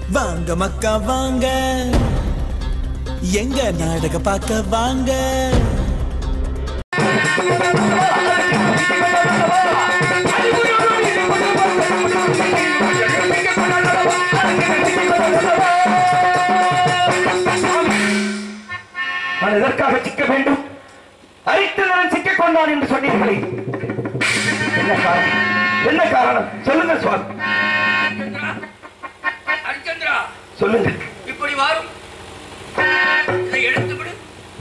வாங்க மக்கா வாங்க எங்க நாடக பார்க்க வாங்க நான் எதற்காக சிக்க வேண்டும் அரித்தனன் சிக்கிக் கொண்டான் என்று சொன்னீர்களே என்ன காரணம் என்ன காரணம் சொல்லுங்க சுவாமி ஹரிச்சந்திரா சொல்லுங்க இப்படி வாரும் இதை எடுத்து விடு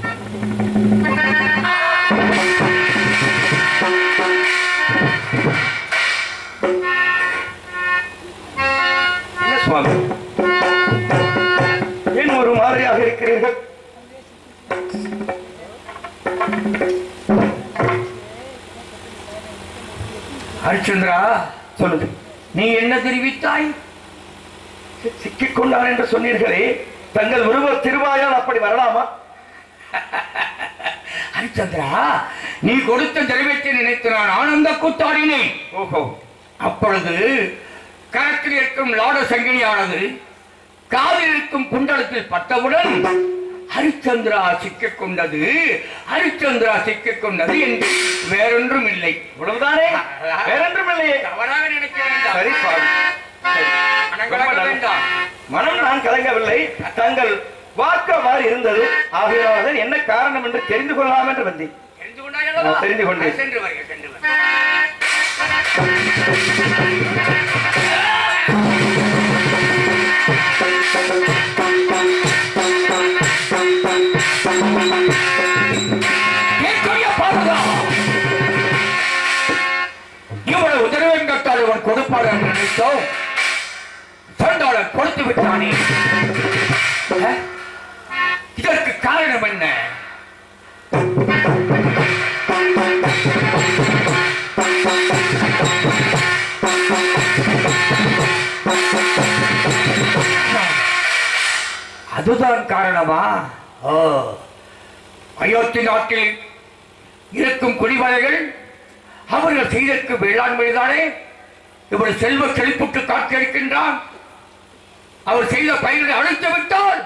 என்ன சுவாமி ஏன் ஒரு மாதிரியாக இருக்கிறீர்கள் ஹரிச்சந்திரா சொல்லுங்க நீ என்ன தெரிவித்தாய் சிக்கிக் கொண்டான் என்று சொன்னீர்களே தங்கள் உருவ திருவாயால் அப்படி வரலாமா ஹரிச்சந்திரா நீ கொடுத்த திரவியத்தை நினைத்து நான் ஆனந்த கூத்தாடினேன் ஓஹோ அப்பொழுது கரத்தில் இருக்கும் லாட சங்கிலியானது காதில் இருக்கும் குண்டலத்தில் பட்டவுடன் ஹரிச்சந்திரா சிக்கிக் கொண்டது ஹரிச்சந்திரா சிக்கிக் கொண்டது என்று வேறொன்றும் இல்லை இவ்வளவுதானே வேறொன்றும் இல்லையே தவறாக நினைக்க வேண்டாம் சரி சுவாமி சரி. மனம் ரொம்ப கலங்க நல்லது. வேண்டாம் மனம் நான் கலங்கவில்லை தங்கள் வாக்க மாதிரி இருந்தது ஆகையால் என்ன காரணம் என்று தெரிந்து கொள்ளலாம் என்று வந்தேன் தெரிந்து கொண்டாய் அல்லவா? நான் தெரிந்து கொண்டேன். சென்று வருக சென்று வருக கேட்கறிய பாருதா இவ்வளவு உதரவேன் கட்டால் இவன் கொடுப்பாடு என்று நினைத்தோம் சண்டாளன் கொடுத்து விட்டானே அஹ்? இதற்கு காரணம் என்ன அதுதான் காரணமா ஓ அயோத்தி நாட்டில் இருக்கும் குடிமலைகள் அவர்கள் செய்தற்கு வேளாண்மைதானே இவர் செல்வ செழிப்புக்கு காத்திருக்கின்றான் அவர் செய்த பயிர்களை அழைத்து விட்டால்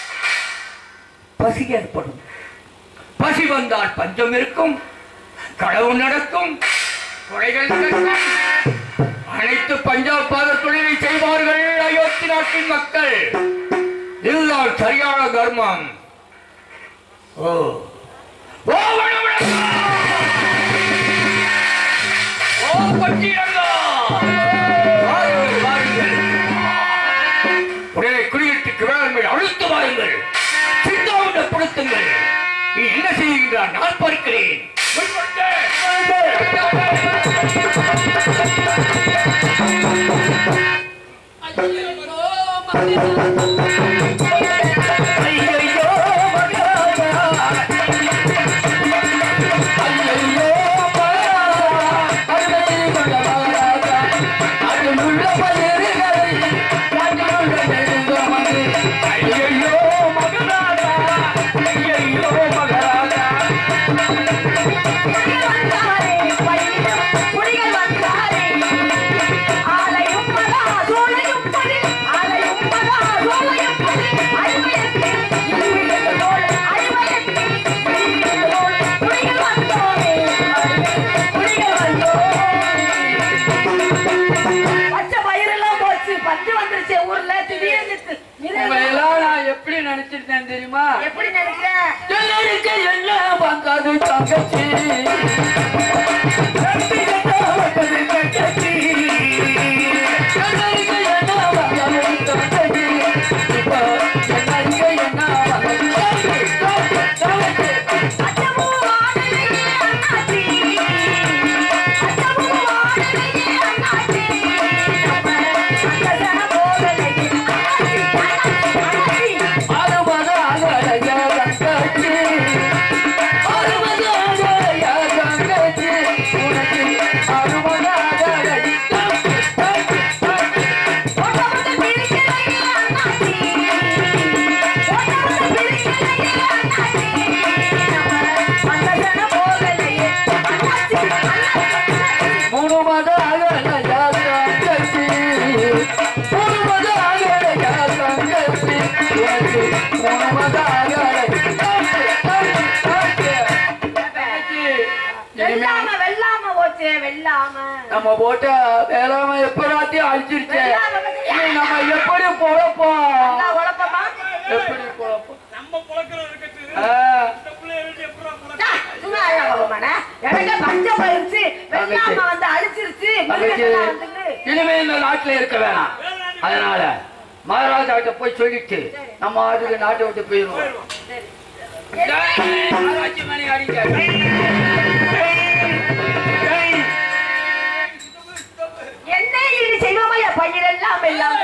பசி ஏற்படும் பசி வந்தால் பஞ்சம் இருக்கும் களவு நடக்கும் கொலைகள் நடக்கும் அனைத்து பஞ்சாப் பாத தொழிலை செய்வார்கள் அயோத்தி நாட்டின் மக்கள் இதுதான் சரியான தர்மம் ஓ ஓ வனவிலங்கா! ஓ பட்டியலங்கா! வாருங்கள், வாருங்கள். உடனே குடியிருட்டுக்கு வேளாண்மை அழுத்து வாருங்கள் சிந்தாவிடப்படுத்துங்கள் நீ என்ன செய்கின்றார் நான் பார்க்கிறேன் முன்வந்து! ஐயையோ, மகாராஜா. ஐயையோ, மகாராஜா. அருமையுள்ள மகாராஜா. அதிலுள்ள பயிர்களை அதிலுள்ள நெடுங்கமது. ஐயையோ, மகாராஜா. ஐயையோ, மகாராஜா. குடிகள் வந்தாரே பயிரும் குடிகள் வந்தாரே ஆலையும் மகா சோலையும் படி ஆலையும் மகா சோலையும் படி அடிமையத்தை இருவிழந்தோள் அடிமையத்தை இருவிழந்தோள் குடிகள் வந்தோரே குடிகள் வந்தோரே பச்சை பயிரெல்லாம் போச்சு பஞ்சு வந்துருச்சு ஊர்ல திடீர்னு உங்களை எல்லாம் நான் எப்படி நினைச்சிருந்தேன் தெரியுமா எப்படி நினைக்கிறேன் எல்லாருக்கு என்ன வந்தது தங்கச்சி எப்படி என்ன வந்தது தங்கச்சி எல்லாருக்கு என்ன வந்தது தங்கச்சி இப்போ எல்லாருக்கு என்ன வந்தது தங்கச்சி அச்சமூ வாடலையே அண்ணாச்சி அச்சமூ வாடலையே அண்ணாச்சி நம்ம அங்கதன போகலையே அண்ணாச்சி அண்ணாச்சி அண்ணாச்சி அறுபது அகலைய தங்கச்சி அறுபது அகலைய தங்கச்சி உனக்கு அறுபது அகலை தங்கச்சி தங்கச்சி ஒட்ட ஒட்ட பிடிக்கலையே அண்ணாச்சி ஒட்ட ஒட்ட பிடிக்கலையே அண்ணாச்சி நம்ம அங்கதன போகலையே அண்ணாச்சி அண்ணாச்சி மூணு மத அகலைய தங்கச்சி மூணு மத அகலைய வெள்ளாம நம்ம போட்ட வேளாம எப்படாத்தையும் அழிச்சிருச்சே வெள்ளாம பத்தியா? இனி நம்ம எப்படி பொழப்போம் நல்லா உழப்பமா? எப்படி பொழப்போம் ஆ, டா, சும்மா இருடா பாப்பமானே. எனக்கு பஞ்சம் போயிருச்சு. வெள்ளாம வந்து அழிச்சிருச்சு. தங்கச்சி, மிருகங்கள்லாம் வந்துட்டு. இனிமே இந்த நாட்டுல இருக்க வேணாம் அதனால மகாராஜா கிட்ட போய் சொல்லிட்டு நம்ம அதுக்கு நாட்டை விட்டு போயிருவோம் டேய், ஆராய்ச்சி மணி அடிக்க என்ன இது செய்வோமையா பயிரெல்லாம் வெள்ளாம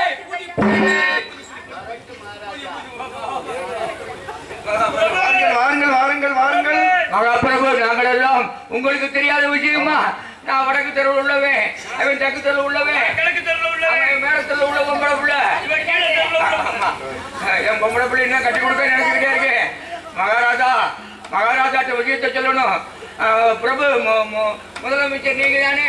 வாருங்கள் வாருங்கள் வாருங்கள் வாருங்கள் மகாபிரபு நாங்கள் எல்லாம் உங்களுக்கு தெரியாத விஷயமா நான் வடக்கு தெருவில் உள்ளவன் அவன் தெற்கு தெருவில் உள்ளவன் கிழக்கு தெருவில் உள்ளவன் மேல தெருவில் உள்ள பொம்பளை புள்ள ஆமா. என் பொம்பளை புள்ள இன்னும் கட்டி கொடுக்க நினைச்சுக்கிட்டே இருக்கேன் மகாராஜா மகாராஜாட்ட விஷயத்தை சொல்லணும் அஹ், பிரபு மு- மு- முதலமைச்சர் நீங்க தானே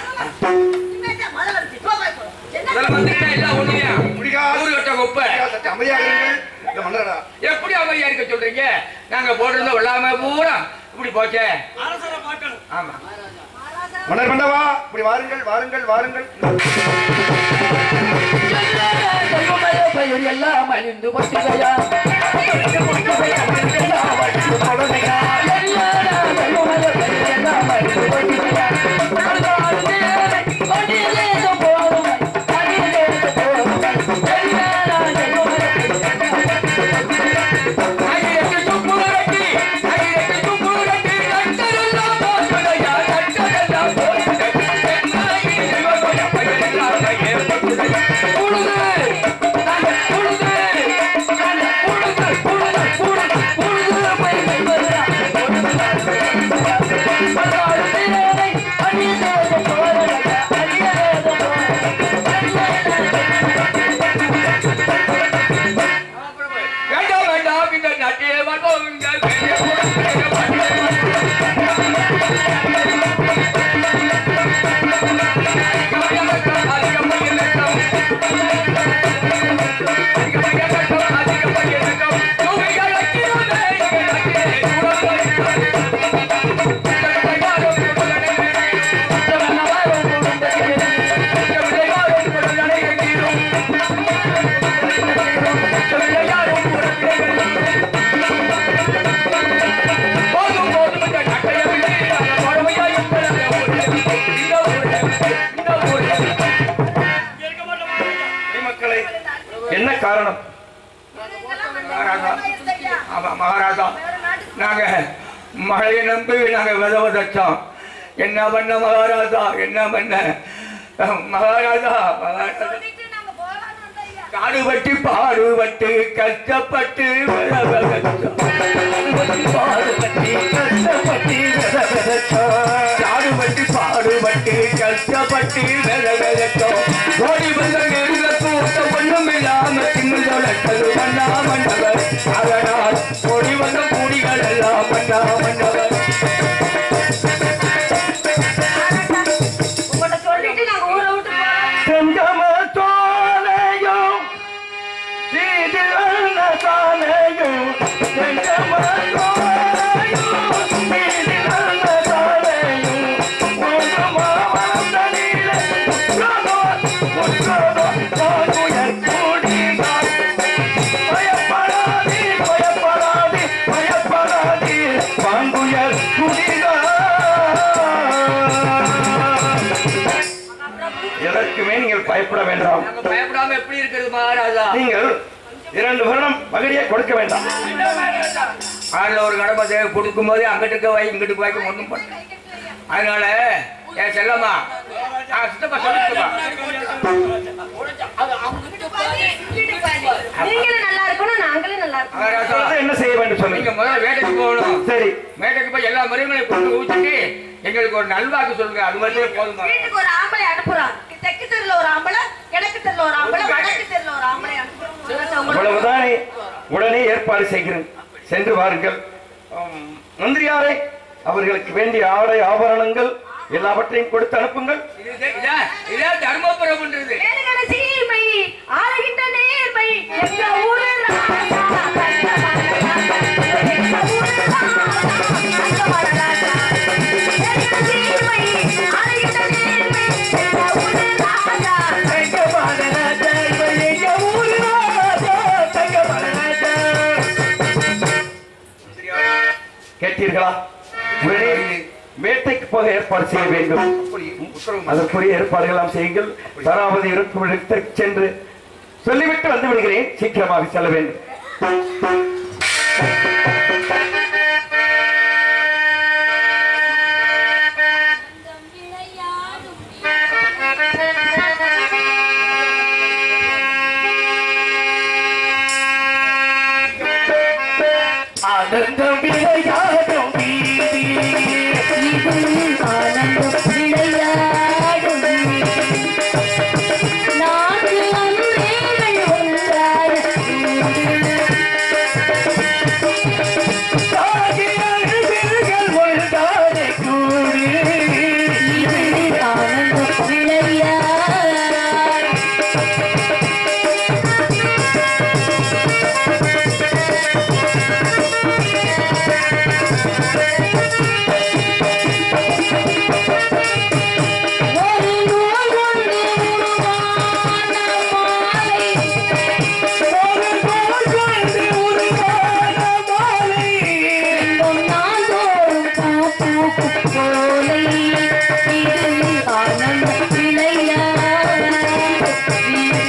முதலமைச்சர் எல்லாம் ஒண்ணுயா முடியாது. ஊரு கட்ட குப்பை சற்று அமைதியாக இருங்கள் இந்த மன்னரா எப்படி அமைதியா இருக்க சொல்றீங்க நாங்க போட்டிருந்த வெள்ளாம பூரா இப்படி போச்சே ஆமா மன்னர் மண்டவா இப்படி வாருங்கள் வாருங்கள் வாருங்கள் பயிர் எல்லாம் அழிந்து பட்டுகையா வேண்டாம் வேண்டாம் இந்த நாட்டிலே வாழ்வோம் இந்த பெரிய போதும் போதும் இந்த நாட்டையை விட்டு நாங்கள் பொறுமையா இருப்போம். இந்த ஊர்ல, இந்த ஊர்ல. மக்களே என்ன காரணம் மகாராஜா ஆமா மகாராஜா நாங்க மழையை நம்பி நாங்க வித விதைச்சோம் என்ன பண்ண மகாராஜா என்ன பண்ண மகாராஜா மகாராஜா காடுபட்டு பாடுபட்டு கஷ்டப்பட்டு வித விதைச்சோம். காடுபட்டு பாடுபட்டு கஷ்டப்பட்டு வித விதைச்சோம். ஓடி வந்த நெருங்கத்து ஒட்ட ஒண்ணும் இல்லாம திமிழ்தொடக்கது மன்னா மன்னவர் அதனால் ஓடி வந்த கூடிகள் எல்லாம் மன்னா மன்னவர் உங்கள்ட்ட சொல்லிட்டு நாங்க ஊரை விட்டு போறோம் செங்கம சோலையும் சீதிலன சாலையும் செங்கம சோலையும் சீதிலன சாலையும் ஒரு மாவனம் தனியிலே உற்றதோ உற்றதோ தாங்குயர் கூடினார் பயப்படாதே பயப்படாதே பயப்படாதே பாங்குயர் குடினார் எதற்குமே நீங்கள் பயப்பட வேண்டாம் நாங்க பயப்படாம எப்படி இருக்கிறது மகாராஜா நீங்கள் இரண்டு வருடம் மகடியை கொடுக்க வேண்டாம் ஆறுல ஒரு கடமை தேவை கொடுக்கும் போது அங்கிட்டு வை இங்கிட்டு வாய்க்கு ஒண்ணும் பண்ண அதனால என் செல்லம்மா ஆ, சித்தப்பா சொல்லிட்டுப்பா நீங்களும் நல்லா இருக்கணும் நாங்களும் நல்லா இருக்கணும் மகாராஜா இப்பொழுது என்ன செய்ய வேண்டும் நீங்க சொல்லுங்க முதல்ல வேட்டைக்கு போகணும் சரி மேட்டைக்கு போய் எல்லா மிருகங்களையும் கொண்டு ஊத்திட்டு எங்களுக்கு ஒரு நல்வாக்கு சொல்லுங்க அது மட்டும் போதுமா வீட்டுக்கு ஒரு ஆம்பளை அனுப்புறான் தெற்கு தெருல ஒரு ஆம்பளை கிழக்கு தெருல ஒரு ஆம்பளை வடக்கு தெருல ஒரு ஆம்பளை அனுப்புறோம் உங்களுக்கு அவ்வளவுதானே உடனே ஏற்பாடு செய்கிறேன் சென்று வாருங்கள் ஆம், மந்திரியாரே அவர்களுக்கு வேண்டிய ஆடை ஆபரணங்கள் எல்லாவற்றையும் கொடுத்து அனுப்புங்கள் இது- இதா- இதா தர்மபுரம்ன்றது வேணுங்கன சீமை ஆளுகின்ற நேர்மை எங்க ஊரு ராஜா, கண்டமான ராஜா. எங்க ஊரு ராஜா, கண்டமான ராஜா. வேணுங்கன சீமை ஆளுகின்ற சுமூகமாக ஏற்பாடு செய்ய வேண்டும் அப்படி உத்தரவு அதற்குரிய ஏற்பாடுகள் எல்லாம் செய்யுங்கள் தராவது இருக்கும் இடத்திற்கு சென்று சொல்லிவிட்டு வந்து விடுகிறேன் சீக்கிரமாக செல்ல வேண்டும் ஆனந்தம் விளையாடும் வீதி ஆனந்தம் விளையாடும் நான்கு அன்பேகள் ஒன்றாக தாகியர்கள் ஒன்றானே கூடி இது ஆனந்தம் விளையாடும் ஒரு நூல் கொண்டு உருவான மாலை ஒரு போல் கொண்டு உருவான மாலை இன்பம் நாள்தோறும் பூப்பூக்கும் சோலை. இது ஆனந்த விளையாடும் வீடு.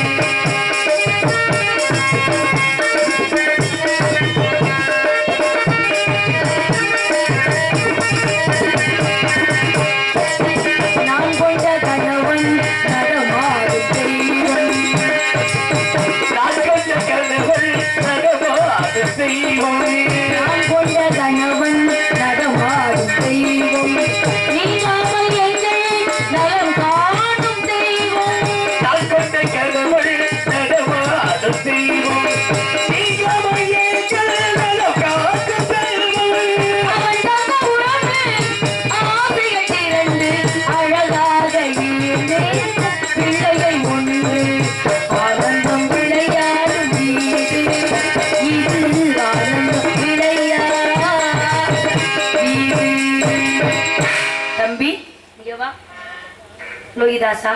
நான் கொண்ட கணவன் நடமாடும் தெய்வம் நான் கண்ட கனவள் நடமாத தெய்வமே நான் கொண்ட கணவன் நடமாடும் தெய்வம் நீங்காமல் எங்கள் நலம் காணும் தெய்வம் நான் கொண்ட கனவள் நடமாத தெய்வம் நீங்காமல் எங்கள் நலம் காக்கும் தெய்வமே. அவள் தந்த உறவு ஆசைகள் இரண்டு அழகாக இணைந்த பிள்ளைகள் ஒன்று ஆனந்தம் விளையாடும் வீடு இது ஆனந்தம் விளையாடும் வீடு தம்பி இங்க வா லோகிதாசா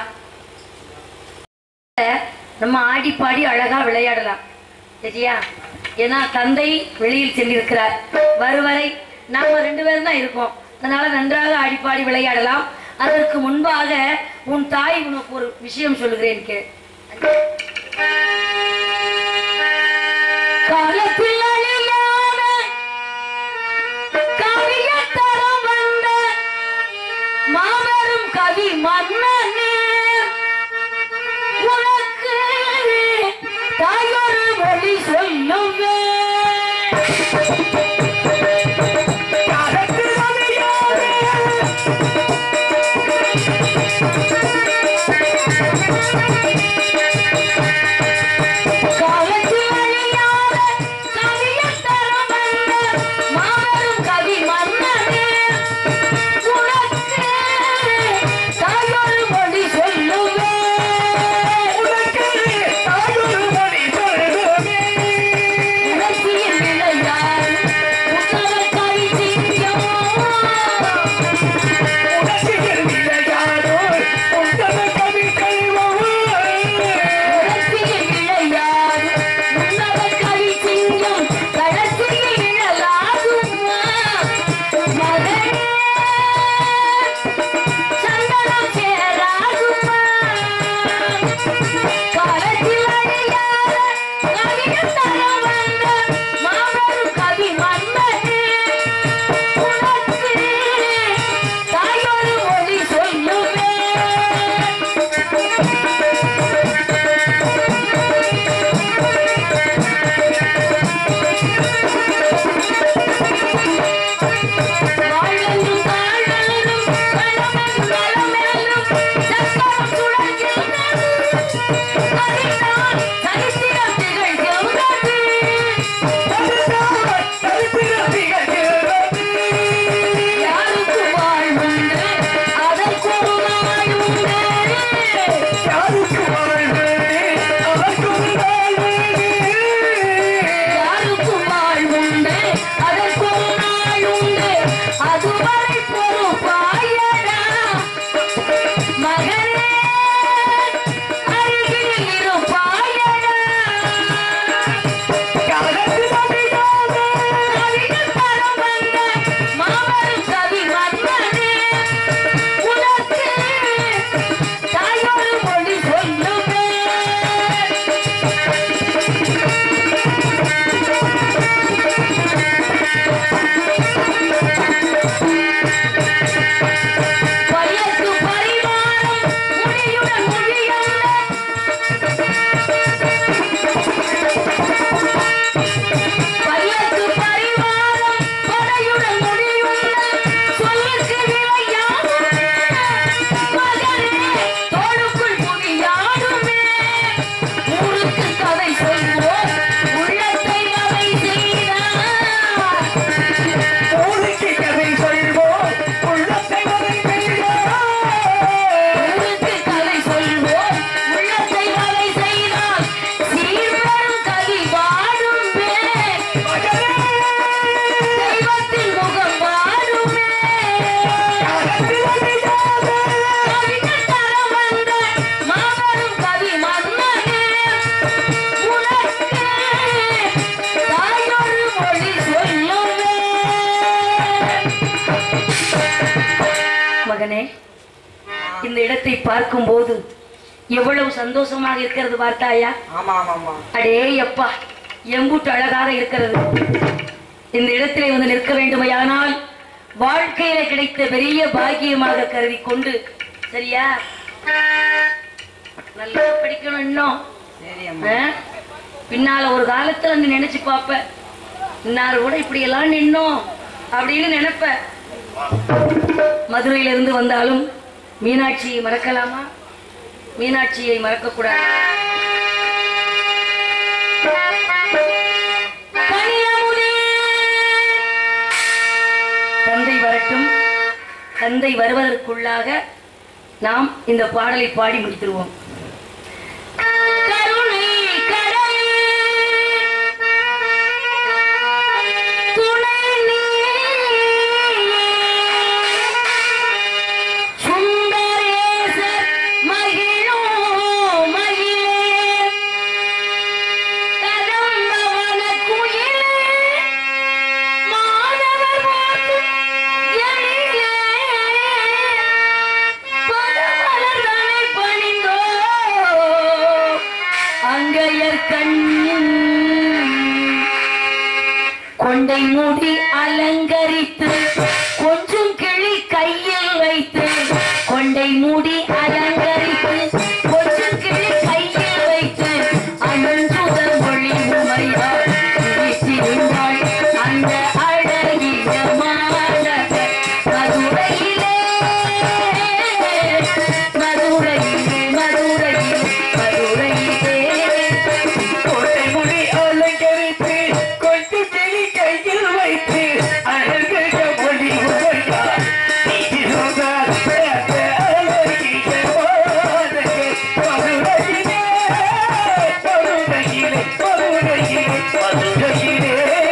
நம்ம ஆடி பாடி அழகா விளையாடலாம் சரியா ஏன்னா தந்தை வெளியில் சென்றிருக்கிறார் வருவரை நாம ரெண்டு பேரும் தான் இருக்கோம் அதனால நன்றாக ஆடி பாடி விளையாடலாம் அதற்கு முன்பாக உன் தாய் உனக்கு ஒரு விஷயம் சொல்லுகிறேன் கே காலத்தில் அழியாத கவியத்தரம் வந்த மாபெரும் கவி மன்னனே உனக்கு தாயொரு மொழி சொல்லுவே காலத்தில் அழியாத காலத்தில் அழியாத கவியத்தரம் வந்த மாபெரும் கவி மன்னனே உனக்கு தாயொரு மொழி சொல்லுவே உனக்கு தாயொரு மொழி சொல்லுமே. உணர்ச்சியில் விளையாடும் உத்தம கவி சிங்கம் உனக்கு விளையாடோ உத்தம உள்ளத்தை பார்க்கும் போது எவ்வளவு சந்தோஷமாக இருக்கிறது பார்த்தாயா ஆமா ஆமா ஆமா அடே அப்பா எம்புட்டு அழகாக இருக்கிறது இந்த இடத்திலே வந்து நிற்க வேண்டுமையானால் வாழ்க்கையில கிடைத்த பெரிய பாக்கியமாக கருதி கொண்டு சரியா நல்லா படிக்கணும் இன்னும் சரி அம்மா ஆ? பின்னால ஒரு காலத்துல நீ நினைச்சு பாப்ப இன்னாரு கூட இப்படி எல்லாம் நின்னோம் அப்படின்னு நினைப்ப மதுரையில இருந்து வந்தாலும் மீனாட்சியை மறக்கலாமா மீனாட்சியை மறக்க கூடாது கனியமுதே. தந்தை வரட்டும் தந்தை வருவதற்குள்ளாக நாம் இந்த பாடலை பாடி முடித்திருவோம் கருணை கடல் துணை சுந்தரேசர் மகிழோ மகிழே கதம்பவன குயிலே மாதவர் வாக்கும் எழிலே பதமலர்தனை பணிந்தோ அங்கையர் கண் கொண்டை மூடி அலங்கரித்து கொஞ்சம் கிளி கையில் வைத்து கொண்டை மூடி அலங்கரித்து கொஞ்சம் கிளி கையில் வைத்து அனஞ்சுதர் மொழி உமையாள் விழித்திருந்தாள் அந்த அழகிய மாநகர் மதுரையிலே மதுரையிலே மதுரையிலே மதுரையிலே கோட்டைமுடி அலங்கரித்து கொண்டு கிளி கையில் வைத்து அழகிய மொழி உரையா நீதிருந்தார் பேச அழகிய மாநகர் மதுரையிலே மதுரையிலே மதுரையிலே மதுரையிலே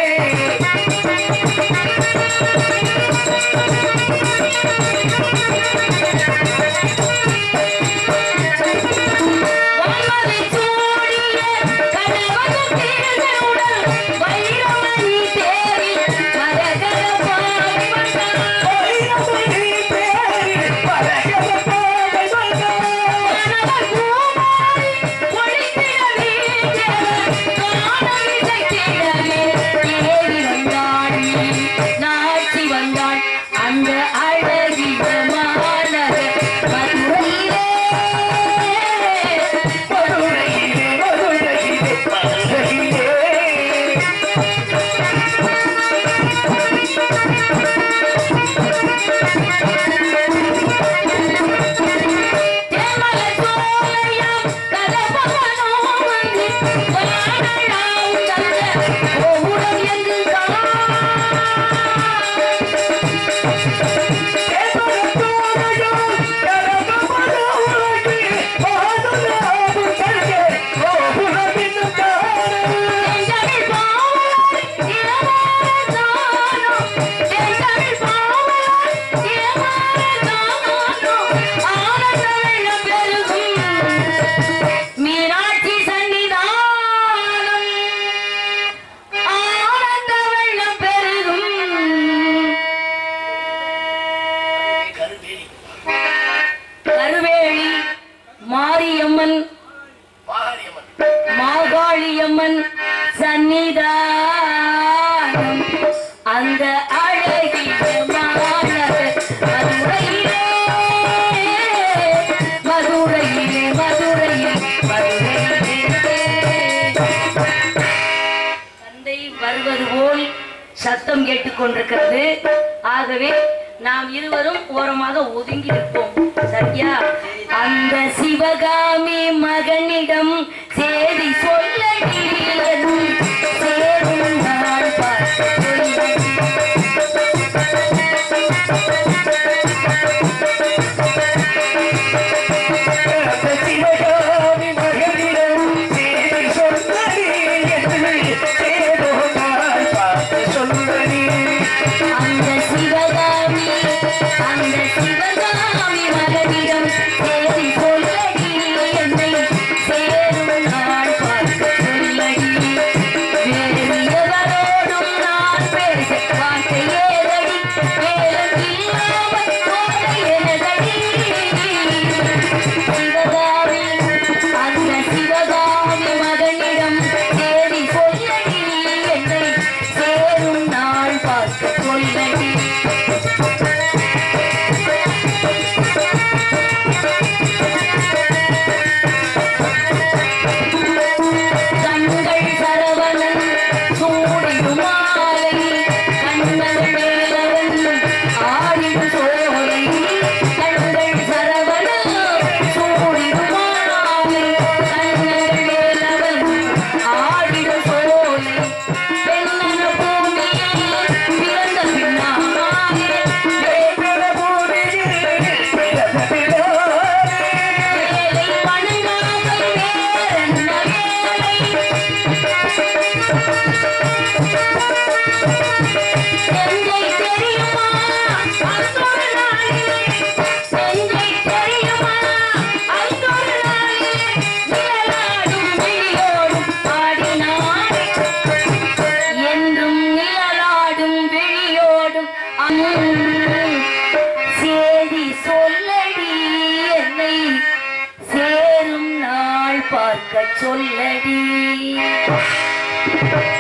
வான்மதி சூடிய கணவன் திருநுடல் வைரமணி தேரில் மரகத பாடி வந்தார். கணவர் பூமாரி ஒளித்திட வீழ்ந்தவர் காணவிசை திடவே ஏறி வந்தாள் நாச்சி வந்தாள் அந்த அழகிய மாநகர் மதுரையிலே மதுரையிலே மதுரையிலே மதுரையிலே தேமல சோலையாம் கதபவனோ வந்து வானளாம் தந்த கோபுரம் எங்கு எங்கள் பாவலாய் இரவாதானோ எங்கள் பாவலாய் இரவாதானோ ஆனந்த வெள்ளம் பெருகும் மீனாட்சி சன்னிதானம் ஆனந்த வெள்ளம் பெருகும் கருவேலி மாரியம்மன் மாகாளியம்மன் சன்னிதானம் அந்த அழகிய மாநகர் மதுரையிலே மதுரையிலே மதுரையில் மதுரையிலே தந்தை வருவது போல் சத்தம் கேட்டுக்கொண்டிருக்கிறது ஆகவே நாம் இருவரும் ஓரமாக ஒதுங்கி நிற்போம் சரியா அந்த சிவகாமி மகனிடம் சேதி சொல்லடி எதுவும் சேரும் நாள் பார்த்து சொல்லடி. சிவகாமி மகனிடம் சேதி சொன்னடி என்று சேதோ நான் பார்த்து சொன்னடி அந்த சிவகாமி அந்த சிவகாமி மகனிடம் சேதி சொல்லடி என்னை சேரும் சொல்லடி